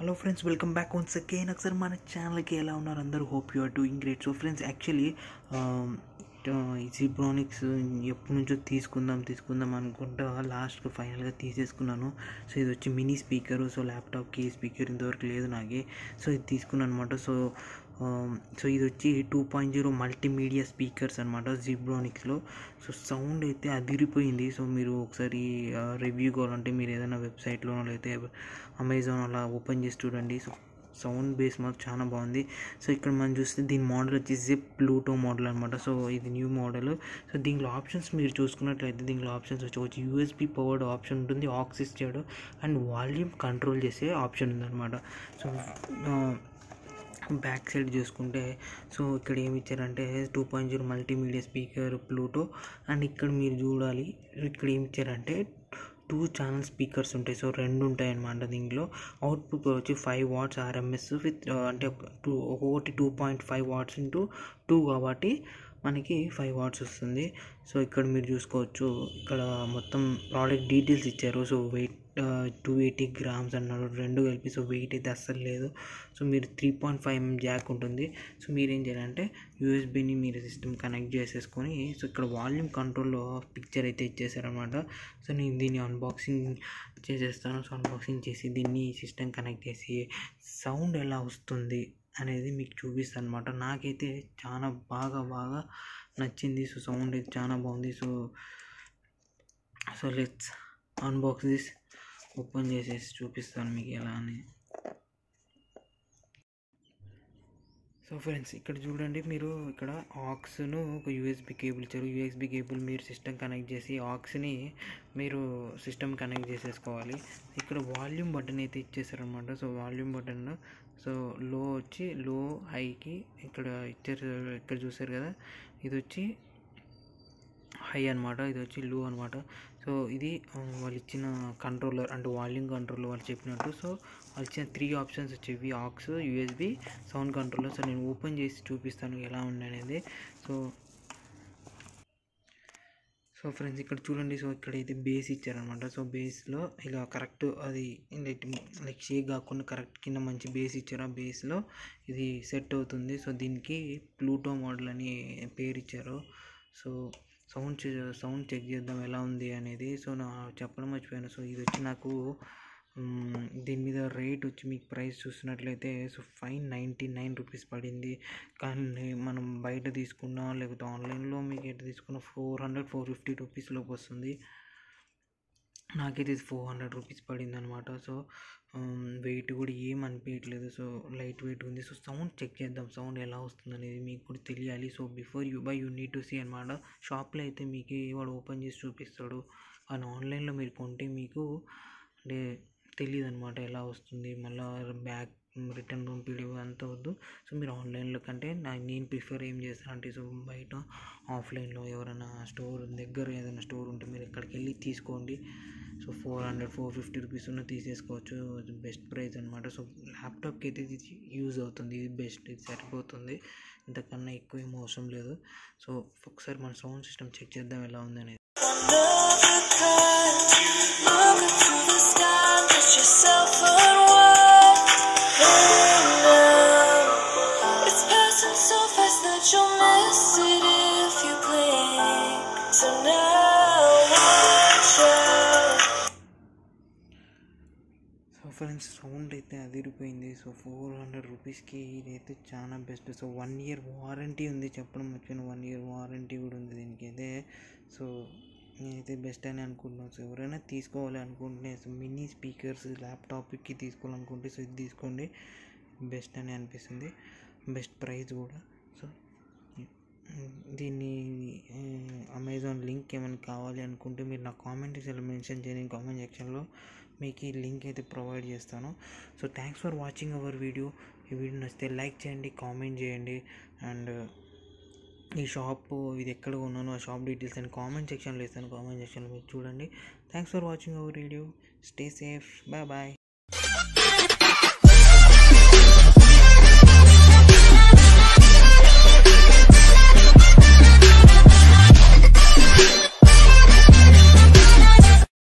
Hello friends welcome back once again ఒకసారి మన ఛానల్కి ఎలా ఉన్నారు అందరూ hope you are doing great so friends actually Zebronics ఎప్పటి నుంచో తీసుకుందాం తీసుకుందాం అనుకుంటా లాస్ట్కి ఫైనల్గా తీసేసుకున్నాను సో ఇది వచ్చి మినీ స్పీకర్ సో ల్యాప్టాప్కి స్పీకర్ ఇంతవరకు లేదు నాకే సో ఇది తీసుకున్నాను అనమాట సో సో ఇది వచ్చి two point zero multimedia speakers అనమాట జిబ్రానిక్స్లో సో సౌండ్ అయితే అదిరిపోయింది సో మీరు ఒకసారి రివ్యూ కావాలంటే మీరు ఏదైనా వెబ్సైట్లో లేకపోతే అమెజాన్ అలా ఓపెన్ చేసి చూడండి సో సౌండ్ బేస్ మాత్రం చాలా బాగుంది సో ఇక్కడ మనం చూస్తే దీని మోడల్ వచ్చి జిప్ ప్లూటో మోడల్ అనమాట సో ఇది న్యూ మోడల్ సో దీంట్లో ఆప్షన్స్ మీరు చూసుకున్నట్లయితే దీంట్లో ఆప్షన్స్ వచ్చి వచ్చి యూఎస్బి పవర్డ్ ఆప్షన్ ఉంటుంది ఆక్స్ ఇచ్చాడు అండ్ వాల్యూమ్ కంట్రోల్ చేసే ఆప్షన్ ఉందన్నమాట సో బ్యాక్ సైడ్ చూసుకుంటే సో ఇక్కడ ఏమి ఇచ్చారంటే two point zero multimedia speaker Pluto and ఇక్కడ మీరు చూడాలి ఇక్కడ ఏమి ఇచ్చారంటే టూ ఛానల్ స్పీకర్స్ ఉంటాయి సో రెండు ఉంటాయి అన్నమాట దీంట్లో అవుట్పుట్ వచ్చి ఫైవ్ వాట్స్ ఆర్ఎంఎస్ విత్ అంటే టూ ఒక్కొక్కటి two point five watts into two కాబట్టి మనకి ఫైవ్ వాట్స్ వస్తుంది సో ఇక్కడ మీరు చూసుకోవచ్చు ఇక్కడ మొత్తం ప్రోడక్ట్ డీటెయిల్స్ ఇచ్చారు so weight two eighty grams అన్నారు రెండు కలిపి సో వెయిట్ అయితే అస్సలు లేదు సో మీరు three point five mm jack ఉంటుంది సో మీరు ఏం చేయాలంటే యూఎస్బిని మీరు సిస్టమ్ కనెక్ట్ చేసేసుకొని సో ఇక్కడ వాల్యూమ్ కంట్రోల్లో పిక్చర్ అయితే ఇచ్చేసారనమాట సో నేను దీన్ని అన్బాక్సింగ్ చేసేస్తాను సో అన్బాక్సింగ్ చేసి దీన్ని సిస్టమ్ కనెక్ట్ చేసి సౌండ్ ఎలా వస్తుంది అనేది మీకు చూపిస్తాను అనమాట నాకైతే చాలా బాగా బాగా నచ్చింది సో సౌండ్ అయితే చాలా బాగుంది so so let's unbox this open చేసేసి చూపిస్తాను మీకు ఎలా అని సో ఫ్రెండ్స్ ఇక్కడ చూడండి మీరు ఇక్కడ ఆక్స్ను ఒక యూఎస్బి కేబుల్ ఇచ్చారు యూఎస్బి కేబుల్ మీరు సిస్టమ్ కనెక్ట్ చేసి ఆక్స్ని మీరు సిస్టమ్ కనెక్ట్ చేసేసుకోవాలి ఇక్కడ వాల్యూమ్ బటన్ అయితే ఇచ్చేసారనమాట so volume button so low వచ్చి లో హైకి ఇక్కడ ఇచ్చారు ఇక్కడ చూసారు కదా ఇది వచ్చి హై అనమాట ఇది వచ్చి లో అనమాట సో ఇది వాళ్ళు ఇచ్చిన కంట్రోలర్ అంటే వాల్యూమ్ కంట్రోలర్ వాళ్ళు చెప్పినట్టు సో వాళ్ళు ఇచ్చిన త్రీ ఆప్షన్స్ వచ్చేవి aux USB sound controller so నేను ఓపెన్ చేసి చూపిస్తాను ఎలా ఉంది అనేది సో సో ఫ్రెండ్స్ ఇక్కడ చూడండి సో ఇక్కడ అయితే బేస్ ఇచ్చారనమాట సో బేస్లో ఇలా కరెక్ట్ అది లైక్ లైక్ షేక్ కాకుండా కరెక్ట్ కింద మంచి బేస్ ఇచ్చారు ఆ బేస్లో ఇది సెట్ అవుతుంది సో దీనికి ప్లూటో మోడల్ అని పేరు ఇచ్చారు సో సౌండ్ సౌండ్ చెక్ చేద్దాం ఎలా ఉంది అనేది సో నా చెప్పడం మర్చిపోయాను సో ఇది వచ్చి నాకు దీని మీద రేట్ వచ్చి మీకు ప్రైస్ చూసినట్లయితే so five ninety nine rupees పడింది కానీ మనం బయట తీసుకున్నా లేకపోతే ఆన్లైన్లో మీకు ఎటు తీసుకున్న ఫోర్ హండ్రెడ్ ఫోర్ ఫిఫ్టీ రూపీస్లోకి వస్తుంది నాకైతే ఇది ఫోర్ హండ్రెడ్ రూపీస్ పడింది అనమాట సో వెయిట్ కూడా ఏం అనిపించట్లేదు సో లైట్ వెయిట్ ఉంది సో సౌండ్ చెక్ చేద్దాం సౌండ్ ఎలా వస్తుంది అనేది మీకు కూడా తెలియాలి so before you buy you need to see అనమాట షాప్లో అయితే మీకు వాడు ఓపెన్ చేసి చూపిస్తాడు అని ఆన్లైన్లో మీరు కొంటే మీకు అంటే తెలియదు అనమాట ఎలా వస్తుంది మళ్ళీ బ్యాక్ రిటర్న్ పంపించడం అంత వద్దు సో మీరు ఆన్లైన్లో కంటే నాకు నేను ప్రిఫర్ ఏం చేస్తానంటే సో బయట ఆఫ్లైన్లో ఎవరైనా స్టోర్ దగ్గర ఏదైనా స్టోర్ ఉంటే మీరు ఎక్కడికి వెళ్ళి తీసుకోండి so four hundred four fifty rupees ఉన్న తీసేసుకోవచ్చు బెస్ట్ ప్రైస్ అనమాట సో ల్యాప్టాప్కి అయితే ఇది యూజ్ అవుతుంది ఇది బెస్ట్ ఇది సరిపోతుంది ఇంతకన్నా ఎక్కువ ఏం అవసరం లేదు సో ఒకసారి మన సౌండ్ సిస్టమ్ చెక్ చేద్దాం ఎలా ఉంది అనేది You'll miss it if you blink. So now watch out. So friends sound అయితే అదిరిపోయింది సో ఫోర్ హండ్రెడ్ రూపీస్కి ఇదైతే చాలా best so one year warranty ఉంది చెప్పడం మర్చిపోయిన వన్ ఇయర్ వారంటీ కూడా ఉంది దీనికి అయితే సో నేనైతే బెస్ట్ అని అనుకుంటున్నాను సో ఎవరైనా తీసుకోవాలి అనుకుంటే సో మినీ స్పీకర్స్ ల్యాప్టాప్కి తీసుకోవాలనుకుంటే సో ఇది తీసుకోండి బెస్ట్ అని అనిపిస్తుంది బెస్ట్ ప్రైస్ కూడా సో దీన్ని అమెజాన్ లింక్ ఏమైనా కావాలి అనుకుంటే మీరు నా కామెంట్ సెక్షన్లో మెన్షన్ చేయండి కామెంట్ సెక్షన్లో మీకు ఈ లింక్ అయితే ప్రొవైడ్ చేస్తాను so thanks for watching our video ఈ వీడియో నచ్చితే లైక్ చేయండి కామెంట్ చేయండి అండ్ ఈ షాప్ ఇది ఎక్కడ ఉన్నానో ఆ షాప్ డీటెయిల్స్ అని కామెంట్ సెక్షన్లో ఇస్తాను కామెంట్ సెక్షన్లో మీరు చూడండి thanks for watching our video stay safe bye bye